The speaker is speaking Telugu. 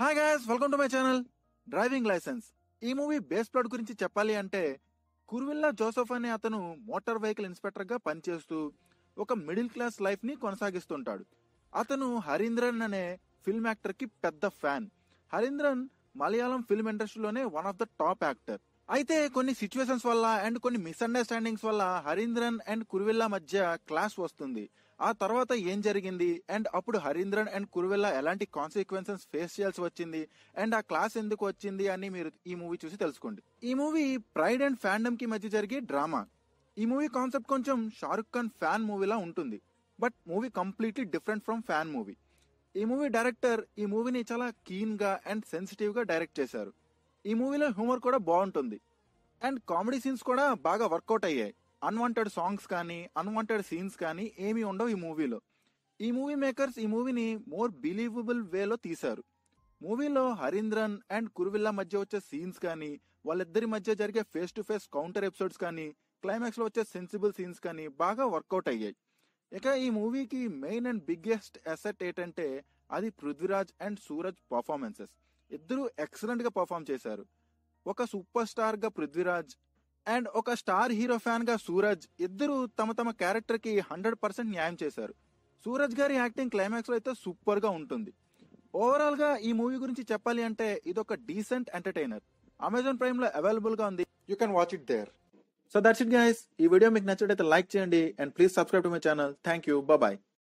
hi guys welcome to my channel Driving Licence ఈ మూవీ బేస్ ప్లాట్ గురించి చెప్పాలి అంటే కుర్విల్లా జోసెఫ్ అనే అతను మోటార్ వెహికల్ ఇన్స్పెక్టర్ గా పనిచేస్తూ ఒక మిడిల్ క్లాస్ లైఫ్ ని కొనసాగిస్తుంటాడు అతను హరీంద్రన్ అనే ఫిల్మ్ యాక్టర్ కి పెద్ద ఫ్యాన్ హరీంద్రన్ మలయాళం ఫిల్మ్ ఇండస్ట్రీలోనే one of the top actor అయితే కొన్ని సిచ్యువేషన్స్ వల్ల అండ్ కొన్ని మిస్అండర్స్టాండింగ్స్ వల్ల హరీంద్రన్ అండ్ కురువిల్లా మధ్య క్లాస్ వస్తుంది ఆ తర్వాత ఏం జరిగింది అండ్ అప్పుడు హరీంద్రన్ అండ్ కురువిల్లా ఎలాంటి కాన్సిక్వెన్సెస్ ఫేస్ చేయాల్సి వచ్చింది అండ్ ఆ క్లాస్ ఎందుకు వచ్చింది అని మీరు ఈ మూవీ చూసి తెలుసుకోండి ఈ మూవీ ప్రైడ్ అండ్ ఫ్యాండమ్ కి మధ్య జరిగే డ్రామా ఈ మూవీ కాన్సెప్ట్ కొంచెం షారుఖ్ ఖాన్ ఫ్యాన్ మూవీలా ఉంటుంది but movie completely different from Fan movie ఈ మూవీ డైరెక్టర్ ఈ మూవీని చాలా కీన్ గా అండ్ సెన్సిటివ్ గా డైరెక్ట్ చేశారు ఈ మూవీలో హ్యూమర్ కూడా బాగుంటుంది అండ్ కామెడీ సీన్స్ కూడా బాగా వర్కౌట్ అయ్యాయి అన్వాంటెడ్ సాంగ్స్ కానీ అన్వాంటెడ్ సీన్స్ కానీ ఏమీ ఉండవు ఈ మూవీలో ఈ మూవీ మేకర్స్ ఈ మూవీని మోర్ బిలీవబుల్ వేలో తీశారు మూవీలో హరీంద్రన్ అండ్ కురువిల్లా మధ్య వచ్చే సీన్స్ కానీ వాళ్ళిద్దరి మధ్య జరిగే face to face counter episodes కానీ క్లైమాక్స్ లో వచ్చే సెన్సిబుల్ సీన్స్ కానీ బాగా వర్కౌట్ అయ్యాయి ఇక ఈ మూవీకి మెయిన్ అండ్ బిగ్గెస్ట్ అసెట్ ఏంటంటే అది పృథ్వీరాజ్ అండ్ సూరజ్ పర్ఫార్మెన్సెస్ ఇద్దరు ఎక్సలెంట్ గా పర్ఫామ్ చేశారు ఒక సూపర్ స్టార్ గా పృథ్వీరాజ్ అండ్ ఒక స్టార్ హీరో ఫ్యాన్ గా సూరజ్ ఇద్దరు తమ తమ క్యారెక్టర్ కి హండ్రెడ్ పర్సెంట్ న్యాయం చేశారు సూరజ్ గారి యాక్టింగ్ క్లైమాక్స్ లో అయితే సూపర్ గా ఉంటుంది ఓవరాల్ గా ఈ మూవీ గురించి చెప్పాలి అంటే ఇది ఒక డీసెంట్ ఎంటర్టైనర్ అమెజాన్ ప్రైమ్ లో అవైలబుల్ గా ఉంది you can watch it there so that's it guys ఈ వీడియో మీకు నచ్చినట్లయితే లైక్ చేయండి and please subscribe to my channel thank you bye